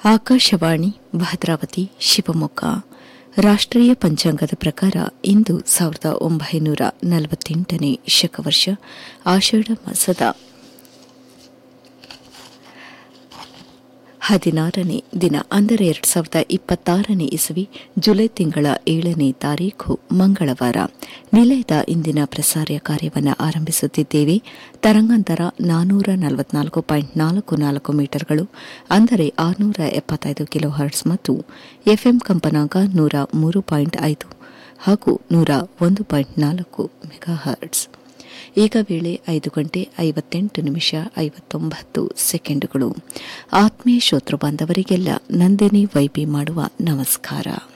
ಆಕಾಶವಾಣಿ ಭದ್ರಾವತಿ ಶಿವಮೊಗ್ಗ ರಾಷ್ಟ್ರೀಯ ಪಂಚಾಂಗದ ಪ್ರಕಾರ ಇಂದು ಸಾವಿರದ ಒಂಬೈನೂರ ನಲವತ್ತೆಂಟನೇ ಶಕವರ್ಷ ಆಷಾಢ ಮಾಸದ ಹದಿನಾರನೇ ದಿನ ಅಂದರೆ ಎರಡು ಸಾವಿರದ ಇಪ್ಪತ್ತಾರನೇ ಇಸವಿ ಜುಲೈ ತಿಂಗಳ ಏಳನೇ ತಾರೀಖು ಮಂಗಳವಾರ ನಿಲಯದ ಇಂದಿನ ಪ್ರಸಾರ ಕಾರ್ಯವನ್ನು ಆರಂಭಿಸುತ್ತಿದ್ದೇವೆ ತರಂಗಾಂತರ ನಾನೂರ ನಲವತ್ನಾಲ್ಕು ಪಾಯಿಂಟ್ ನಾಲ್ಕು ನಾಲ್ಕು ಮೀಟರ್ಗಳು ಅಂದರೆ ಆರುನೂರ ಎಪ್ಪತ್ತೈದು ಕಿಲೋ ಹರ್ಟ್ಸ್ ಮತ್ತು ಎಫ್ಎಂ ಕಂಪನಾಂಕ ನೂರ ಮೂರು ಪಾಯಿಂಟ್ ಐದು ಹಾಗೂ ನೂರ ಒಂದು ಪಾಯಿಂಟ್ ನಾಲ್ಕು ಮೆಗಾ ಹರ್ಟ್ಸ್ ಈಗ ವೇಳೆ ಐದು ಗಂಟೆ ಐವತ್ತೆಂಟು ನಿಮಿಷ ಐವತ್ತೊಂಬತ್ತು ಸೆಕೆಂಡುಗಳು ಆತ್ಮೀಯ ಶ್ರೋತೃ ಬಾಂಧವರಿಗೆಲ್ಲ ನಂದಿನಿ ವೈಬಿ ಮಾಡುವ ನಮಸ್ಕಾರ